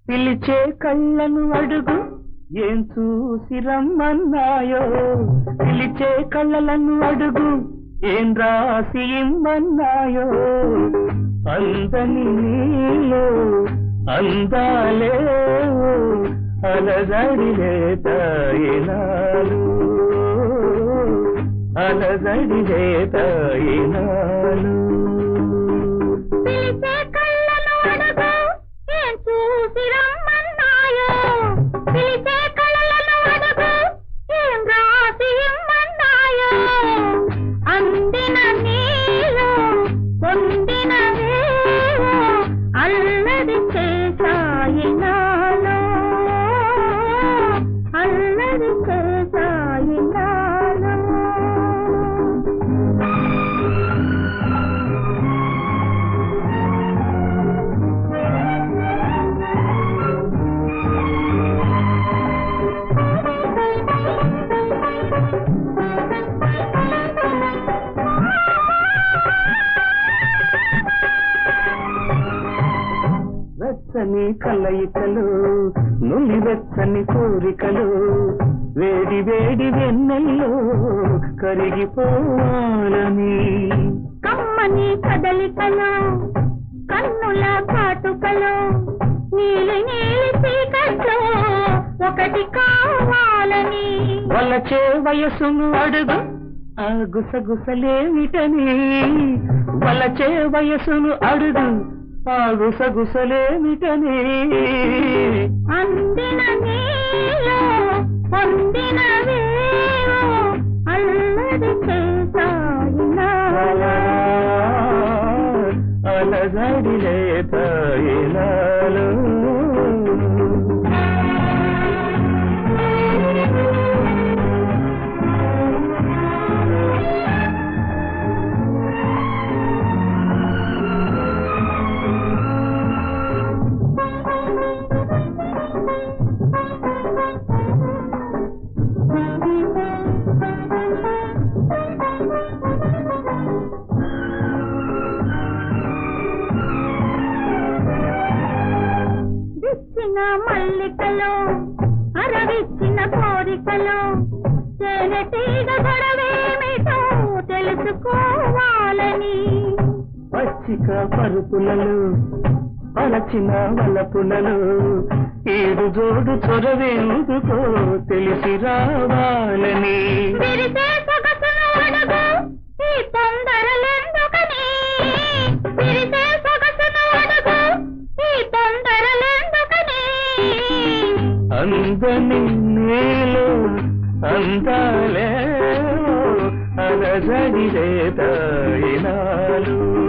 పిలిచే కళ్ళను అడుగు ఏం చూసి రమ్మన్నాయో పిలిచే కళ్ళలను అడుగు ఏం రాసి ఇమ్మన్నాయో అందని నీలో అందాలే అలజడిలే తాయినాలు అలజడిలే తాయినాలు పిలిచే కళ్ళను అడుగు ఏం చూసి రమ్మన్నాయో పిలిచే కళ్ళను అడుగు ఏం రాసి ఇమ్మన్నాయో అందిన నీలో పొందిన వేవో అల్లరి చేసాయి నాలో అల్లరి చేసాయి నాలో వెచ్చని కలయికలు నులి వెచ్చని కోరికలు వేడి వేడి వెన్నెల్లో కరిగిపోవాలని కమ్మని కదలికలో కన్నుల కాటుకలో నీలి నీలి చీకట్లో ఒకటి కావాలని వలచే వయసును అడుగు ఆ గుసగుసలేమిటని వలచే వయసును అడుగు ఆ గుసగుసలేమిటని అందిన నీలో పొందిన వేవో అల్లరి చేసాయి నాలో. అలజడిలే తాయినాలు విచ్చిన మల్లికలో అరవిచ్చిన కోరికలో తేనెటీగ గొడవేమిటో తెలుసుకోవాలని పచ్చిక పరుపులలో పలచిన వలపులలో ఏడు జోడు చొరవేందుకో తెలిసి రావాలని విరిసే సొగసును అడుగు ఈ తొందరలెందుకని విరిసే సొగసును అడుగు ఈ తొందరలెందుకని అందని నీలో అందాలే అలజడిలే తాయినాలు